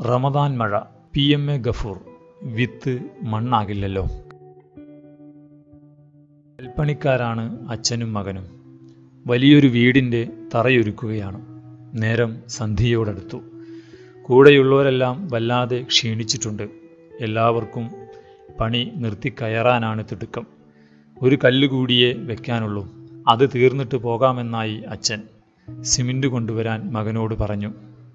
റമദാൻ മഴ P M A Gafoor വിത്ത് മണ്ണാകില്ലല്ലോ കൽപ്പണിക്കാരാണ് അച്ഛനും മകനും വലിയൊരു വീടിൻ്റെ തറയൊരുക്കുകയാണ് നേരം സന്ധ്യയോടടുത്തു കൂടെയുള്ളവരെല്ലാം വല്ലാതെ ക്ഷീണിച്ചിട്ടുണ്ട് എല്ലാവർക്കും പണി നിർത്തിക്കയറാനാണ് തിടുക്കം ഒരു കല്ല് കൂടിയേ വെക്കാനുള്ളൂ അത് തീർന്നിട്ട് പോകാമെന്നായി അച്ഛൻ സിമൻറ്റ് കൊണ്ടുവരാൻ മകനോട് പറഞ്ഞു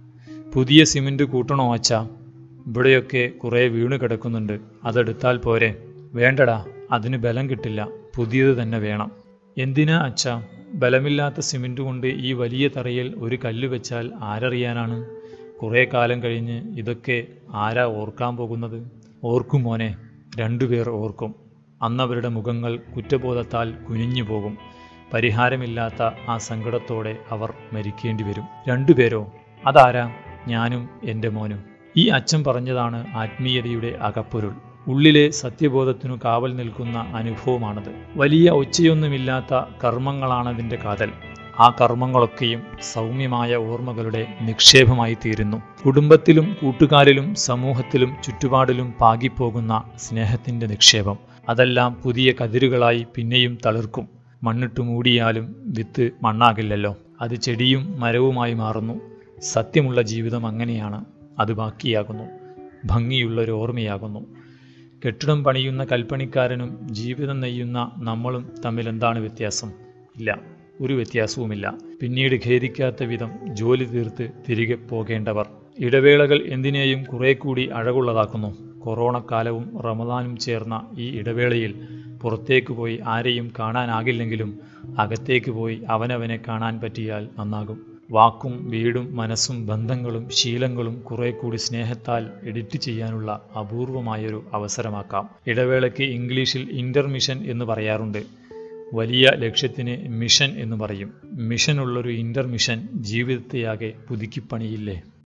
പുതിയ സിമൻറ്റ് കൂട്ടണോ അച്ഛാ ഇവിടെയൊക്കെ കുറേ വീണ് കിടക്കുന്നുണ്ട് അതെടുത്താൽ പോരെ വേണ്ടടാ അതിന് ബലം കിട്ടില്ല പുതിയത് തന്നെ വേണം എന്തിനാ അച്ഛാ ബലമില്ലാത്ത സിമൻറ്റ് കൊണ്ട് ഈ വലിയ തറയിൽ ഒരു കല്ല് വെച്ചാൽ ആരറിയാനാണ് കുറേ കാലം കഴിഞ്ഞ് ഇതൊക്കെ ആരാ ഓർക്കാൻ പോകുന്നത് ഓർക്കും മോനെ രണ്ടുപേർ ഓർക്കും അന്നവരുടെ മുഖങ്ങൾ കുറ്റബോധത്താൽ കുനിഞ്ഞു പോകും പരിഹാരമില്ലാത്ത ആ സങ്കടത്തോടെ അവർ മരിക്കേണ്ടി വരും രണ്ടുപേരോ അതാരാ ഞാനും എൻ്റെ മോനും ഈ അച്ഛൻ പറഞ്ഞതാണ് ആത്മീയതയുടെ അകപ്പൊരുൾ ഉള്ളിലെ സത്യബോധത്തിനു കാവൽ നിൽക്കുന്ന അനുഭവമാണത് വലിയ ഒച്ചയൊന്നുമില്ലാത്ത കർമ്മങ്ങളാണതിൻ്റെ കാതൽ ആ കർമ്മങ്ങളൊക്കെയും സൗമ്യമായ ഓർമ്മകളുടെ നിക്ഷേപമായി തീരുന്നു കുടുംബത്തിലും കൂട്ടുകാരിലും സമൂഹത്തിലും ചുറ്റുപാടിലും പാകിപ്പോകുന്ന സ്നേഹത്തിൻ്റെ നിക്ഷേപം അതെല്ലാം പുതിയ കതിരുകളായി പിന്നെയും തളിർക്കും മണ്ണിട്ട് മൂടിയാലും വിത്ത് മണ്ണാകില്ലല്ലോ അത് ചെടിയും മരവുമായി മാറുന്നു സത്യമുള്ള ജീവിതം അങ്ങനെയാണ് അത് ബാക്കിയാകുന്നു ഭംഗിയുള്ളൊരു ഓർമ്മയാകുന്നു കെട്ടിടം പണിയുന്ന കൽപ്പണിക്കാരനും ജീവിതം നെയ്യുന്ന നമ്മളും തമ്മിൽ എന്താണ് വ്യത്യാസം ഇല്ല ഒരു വ്യത്യാസവുമില്ല പിന്നീട് ഖേദിക്കാത്ത വിധം ജോലി തീർത്ത് തിരികെ പോകേണ്ടവർ ഇടവേളകൾ എന്തിനേയും കുറെ കൂടി അഴകുള്ളതാക്കുന്നു കൊറോണ കാലവും റമദാനും ചേർന്ന ഈ ഇടവേളയിൽ പുറത്തേക്ക് പോയി ആരെയും കാണാനാകില്ലെങ്കിലും അകത്തേക്ക് പോയി അവനവനെ കാണാൻ പറ്റിയാൽ നന്നാകും വാക്കും വീടും മനസ്സും ബന്ധങ്ങളും ശീലങ്ങളും കുറെ കൂടി സ്നേഹത്താൽ എഡിറ്റ് ചെയ്യാനുള്ള അപൂർവമായൊരു അവസരമാക്കാം ഇടവേളയ്ക്ക് ഇംഗ്ലീഷിൽ ഇന്റർമിഷൻ എന്ന് പറയാറുണ്ട് വലിയ ലക്ഷ്യത്തിന് മിഷൻ എന്ന് പറയും മിഷനുള്ളൊരു ഇന്റർമിഷൻ ജീവിതത്തെയാകെ പുതുക്കിപ്പണിയില്ലേ